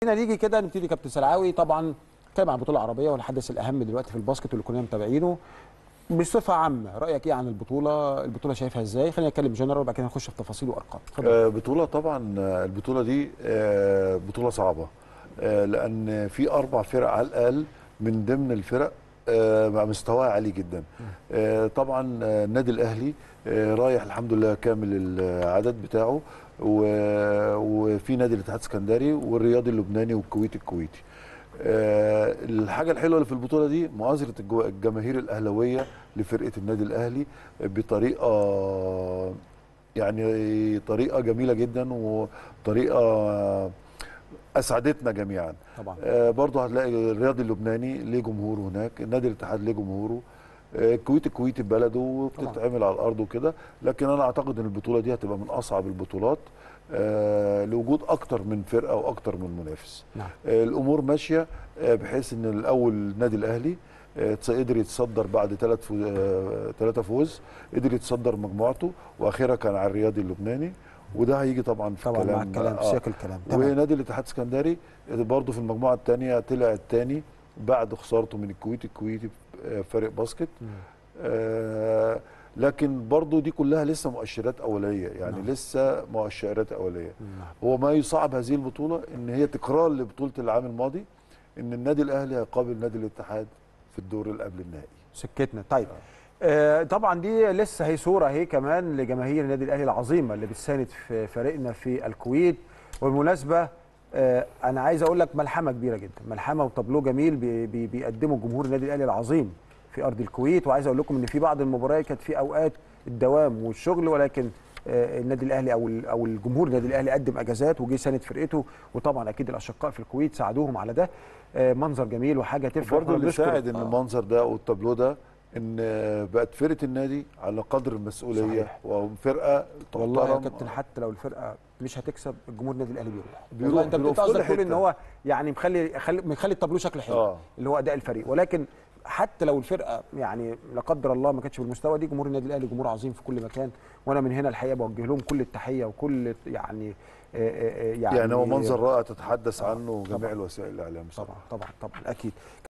هنا نيجي كده نبتدي كابتن سلعاوي طبعا نتكلم عن البطوله العربيه والحدث الاهم دلوقتي في الباسكت واللي كلنا متابعينه بصفه عامه رايك ايه عن البطوله البطوله شايفها ازاي خلينا نتكلم جنرال وبعد كده نخش في تفاصيل وارقام اتفضل آه، بطولة طبعا آه، البطولة دي آه، بطولة صعبة آه، لأن في أربع فرق على الأقل من ضمن الفرق آه، مع مستواها عالي جدا آه، طبعا آه، النادي الأهلي آه، رايح الحمد لله كامل العدد بتاعه و- وفي نادي الاتحاد السكندري والرياضي اللبناني والكويتي الكويتي آه، الحاجة الحلوة اللي في البطولة دي مؤازرة الجو- الجماهير الأهلوية لفرقة النادي الأهلي بطريقة يعني طريقه جميله جدا وطريقه اسعدتنا جميعا طبعا آه، برضه هتلاقي الرياضي اللبناني ليه جمهوره هناك النادي الاتحاد ليه جمهوره آه، الكويت الكويتي بلده وبتتعمل على الارض وكده لكن انا اعتقد ان البطوله دي هتبقى من اصعب البطولات آه، لوجود اكتر من فرقه واكتر من منافس نعم آه، الامور ماشيه آه، بحيث ان الاول النادي الاهلي آه، تص- قدر يتصدر بعد ثلاث فوز ثلاثه فوز قدر يتصدر مجموعته واخرها كان على الرياضي اللبناني وده هيجي طبعا في طبعا الكلام مع الكلام آه. سياق الكلام تمام ونادي الاتحاد السكندري برضه في المجموعه الثانيه طلع الثاني بعد خسارته من الكويت الكويتي آه، فريق باسكت مم. آه، لكن برضه دي كلها لسه مؤشرات اوليه يعني نعم. لسه مؤشرات اوليه نعم. هو ما يصعب هذه البطوله ان هي تكرار لبطوله العام الماضي ان النادي الاهلي هيقابل نادي الاتحاد في الدور اللي قبل النهائي سكتنا طيب آه طبعا دي لسه هي صوره هي كمان لجماهير النادي الاهلي العظيمه اللي بتساند في فريقنا في الكويت وبالمناسبه آه انا عايز اقول لك ملحمه كبيره جدا ملحمه وطابلو جميل بي بي بيقدمه جمهور النادي الاهلي العظيم في ارض الكويت وعايز اقول لكم ان في بعض المباريات كانت في اوقات الدوام والشغل ولكن آه، النادي الاهلي او ال- او الجمهور النادي الاهلي قدم اجازات وجه ساند فرقته وطبعا اكيد الاشقاء في الكويت ساعدوهم على ده آه، منظر جميل وحاجه تفرح برضه وأنا اللي بشكر- ساعد ان آه. المنظر ده او التابلو ده ان بقت فرقه النادي على قدر المسؤوليه صحيح. وفرقه والله يا تحترم. كابتن حتى لو الفرقه مش هتكسب الجمهور النادي الاهلي بيروح بيروح- والله انت بيروح انت في كل قصدك تقول ان حتة. هو يعني مخلي خلي- مخلي التابلو شكله حلو آه. اللي هو اداء الفريق ولكن حتى لو الفرقه يعني لا قدر الله ما كانتش بالمستوى دي جمهور النادي الاهلي جمهور عظيم في كل مكان وانا من هنا الحقيقه بوجه لهم كل التحيه وكل يعني آه، آه، آه، يعني, يعني هو منظر رائع تتحدث آه، عنه جميع طبعاً. الوسائل الاعلام طبعا طبعا طبعا اكيد